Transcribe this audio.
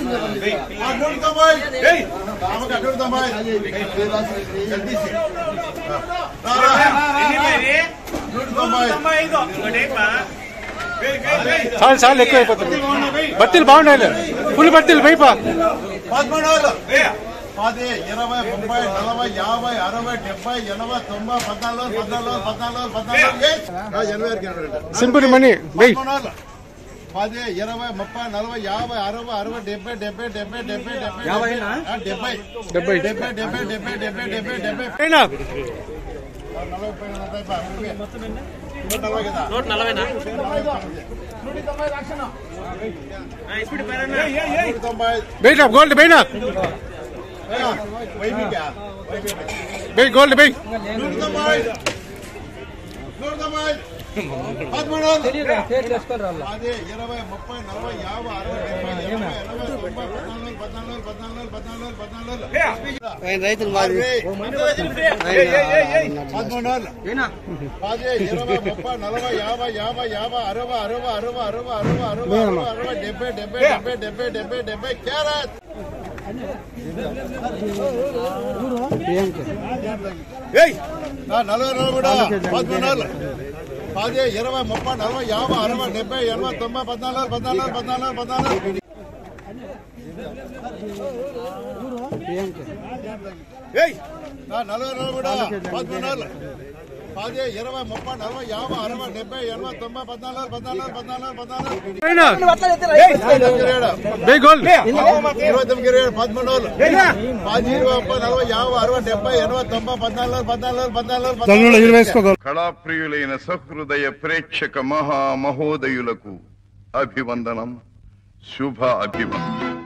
ఆ, నూట తొంభై ఆమెకు నూట తొంభై ఎల్టీసీ. రా, రా. నూట తొంభై చాలు చాలు ఎక్కువ అయిపోతుంది బత్తీలు బాగుండాలి ఫుల్ బత్తీలు పైపా పదమూడు వేలు పది ఇరవై ముప్పై నలభై యాభై అరవై డెబ్బై ఎనభై తొంభై పద్నాలుగు పద్నాలుగు పద్నాలుగు పద్నాలుగు ఏ? ఆ, ఎనభై వరకు ఎనభై రెండు. సింపుల్ మనీ వెయ్యి పదమూడు వేలు. పది ఇరవై ముప్పై నలభై యాభై అరవై అరవై డెబ్బై డెబ్బై డెబ్బై డెబ్బై డెబ్బై ఆ, డెబ్బై డెబ్బై డెబ్బై డెబ్బై డెబ్బై డెబ్బై డెబ్బై డెబ్బై అయినా నలభై పైన నలభై పై, నలభై. నూట నలభై కదా నూట నలభైనా నూట తొంభై బెయిట్ గోల్డ్ బెయినా ఆ, వైబీకా? వైబీకా. బెయ్ గోల్డ్ బెయ్ నూట తొంభై నూట తొంభై పదమూడు వందలు. పది ఇరవై ముప్పై నలభై యాభై అరవై డెబ్బై ఎనభై ఎనభై తొంభై పద్నాలుగు పద్నాలుగు పద్నాలుగు పద్నాలుగు పద్నాలుగు రైతులు అరవై. పదమూడు వందలు. పది ఇరవై ముప్పై నలభై యాభై యాభై యాభై అరవై అరవై అరవై అరవై అరవై అరవై అరవై అరవై డెబ్బై డెబ్బై డెబ్బై డెబ్బై డెబ్బై డెబ్బై క్యారెట్ ఆ, నలభై నలభై కూడా పదమూడు వందలు. పది ఇరవై ముప్పై నలభై యాభై అరవై డెబ్బై ఎనభై తొంభై పద్నాలుగు పద్నాలుగు పద్నాలుగు పద్నాలుగు ఆ, నలభై నలభై కూడా పదమూడు వందలు. పది ఇరవై ముప్పై నలభై యాభై అరవై డెబ్బై ఎనభై తొంభై పద్నాలుగు పద్నాలుగు పద్నాలుగు పద్నాలుగు అయినా తొమ్మిది ఏడు. బెయ్ గోల్డ్ ఇరవై తొమ్మిది ఇరవై ఏడు, పదమూడు వందలు. పది ఇరవై ముప్పై నలభై యాభై అరవై డెబ్బై ఎనభై తొంభై పద్నాలుగు పద్నాలుగు పద్నాలుగు పద్నాలుగు కళాప్రియులైన సహృదయ ప్రేక్షక మహా మహోదయులకు అభివందనం శుభ అభివందనం